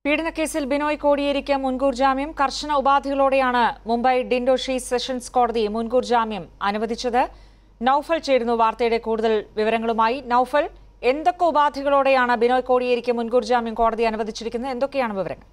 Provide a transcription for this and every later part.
പീഡനക്കേസിൽ ബിനോയ് കോടിയേരിക്ക് മുൻകൂർ ജാമ്യം കർശന ഉപാധികളോടെയാണ് മുംബൈ ഡിൻഡോഷി സെഷൻസ് കോടതി മുൻകൂർ ജാമ്യം അനുവദിച്ചത് നൌഫൽ ചേരുന്നു വാർത്തയുടെ കൂടുതൽ വിവരങ്ങളുമായി നൌഫൽ എന്തൊക്കെ ഉപാധികളോടെയാണ് ബിനോയ് കോടിയേരിക്ക് മുൻകൂർ ജാമ്യം കോടതി അനുവദിച്ചിരിക്കുന്നത് എന്തൊക്കെയാണ് വിവരങ്ങൾ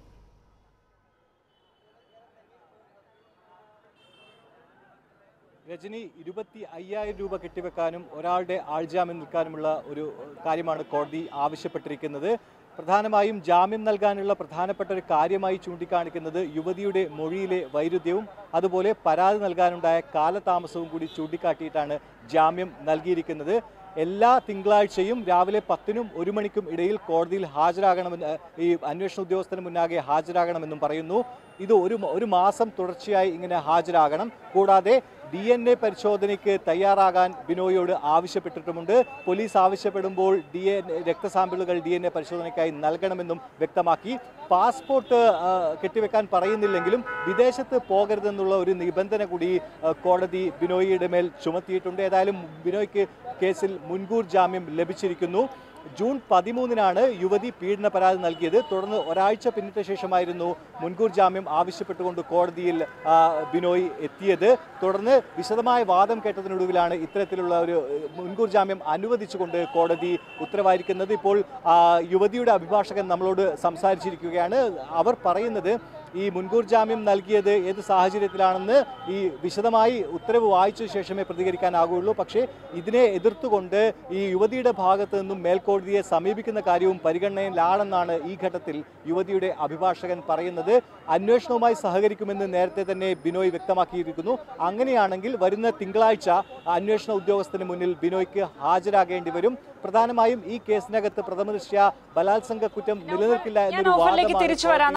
രജനി ഇരുപത്തി അയ്യായിരം രൂപ കെട്ടിവെക്കാനും ഒരാളുടെ ആൾജാമ്യം നിൽക്കാനുമുള്ള ഒരു കാര്യമാണ് കോടതി ആവശ്യപ്പെട്ടിരിക്കുന്നത് പ്രധാനമായും ജാമ്യം നൽകാനുള്ള പ്രധാനപ്പെട്ട ഒരു കാര്യമായി ചൂണ്ടിക്കാണിക്കുന്നത് യുവതിയുടെ മൊഴിയിലെ വൈരുദ്ധ്യവും അതുപോലെ പരാതി നൽകാനുണ്ടായ കാലതാമസവും കൂടി ചൂണ്ടിക്കാട്ടിയിട്ടാണ് ജാമ്യം നൽകിയിരിക്കുന്നത് എല്ലാ തിങ്കളാഴ്ചയും രാവിലെ പത്തിനും ഒരു മണിക്കും ഇടയിൽ കോടതിയിൽ ഹാജരാകണമെന്ന് ഈ അന്വേഷണ ഉദ്യോഗസ്ഥന് മുന്നാകെ ഹാജരാകണമെന്നും പറയുന്നു ഇത് ഒരു മ- ഒരു മാസം തുടർച്ചയായി ഇങ്ങനെ ഹാജരാകണം കൂടാതെ ഡി എൻ എ പരിശോധനയ്ക്ക് തയ്യാറാകാൻ ബിനോയോട് ആവശ്യപ്പെട്ടിട്ടുമുണ്ട് പോലീസ് ആവശ്യപ്പെടുമ്പോൾ ഡി എൻ രക്തസാമ്പിളുകൾ ഡി എൻ എ പരിശോധനയ്ക്കായി നൽകണമെന്നും വ്യക്തമാക്കി പാസ്പോർട്ട് ആ, കെട്ടിവെക്കാൻ പറയുന്നില്ലെങ്കിലും വിദേശത്ത് പോകരുതെന്നുള്ള ഒരു നിബന്ധന കൂടി ആ, കോടതി ബിനോയിയുടെ മേൽ ചുമത്തിയിട്ടുണ്ട് ഏതായാലും ബിനോയ്ക്ക് കേസിൽ മുൻകൂർ ജാമ്യം ലഭിച്ചിരിക്കുന്നു ജൂൺ പതിമൂന്നിനാണ് യുവതി പീഡന പരാതി നൽകിയത് തുടർന്ന് ഒരാഴ്ച പിന്നിട്ട ശേഷമായിരുന്നു മുൻകൂർ ജാമ്യം ആവശ്യപ്പെട്ടുകൊണ്ട് കോടതിയിൽ ആ, ബിനോയ് എത്തിയത് തുടർന്ന് വിശദമായ വാദം കേട്ടതിനൊടുവിലാണ് ഇത്തരത്തിലുള്ള ഒരു ഏഹ്, മുൻകൂർ ജാമ്യം അനുവദിച്ചുകൊണ്ട് കോടതി ഉത്തരവായിരിക്കുന്നത് ഇപ്പോൾ ആ, യുവതിയുടെ അഭിഭാഷകൻ നമ്മളോട് സംസാരിച്ചിരിക്കുകയാണ് അവർ പറയുന്നത് ഈ മുൻകൂർ ജാമ്യം നൽകിയത് ഏത് സാഹചര്യത്തിലാണെന്ന് ഈ വിശദമായി ഉത്തരവ് വായിച്ച ശേഷമേ പ്രതികരിക്കാനാകുള്ളൂ പക്ഷേ ഇതിനെ എതിർത്തുകൊണ്ട് ഈ യുവതിയുടെ ഭാഗത്ത് നിന്നും മേൽക്കോടതിയെ സമീപിക്കുന്ന കാര്യവും പരിഗണനയിലാണെന്നാണ് ഈ ഘട്ടത്തിൽ യുവതിയുടെ അഭിഭാഷകൻ പറയുന്നത് അന്വേഷണവുമായി സഹകരിക്കുമെന്ന് നേരത്തെ തന്നെ ബിനോയ് വ്യക്തമാക്കിയിരിക്കുന്നു അങ്ങനെയാണെങ്കിൽ വരുന്ന തിങ്കളാഴ്ച അന്വേഷണ ഉദ്യോഗസ്ഥന് മുന്നിൽ ബിനോയ്ക്ക് ഹാജരാകേണ്ടി വരും പ്രധാനമായും ഈ കേസിനകത്ത് പ്രഥമ ദൃഷ്ട്യാ ബലാത്സംഗ കുറ്റം നിലനിൽക്കില്ല ഞാൻ എന്നൊരു ഓഫറിലേക്ക് വാദമാണ് തിരിച്ചു വരാം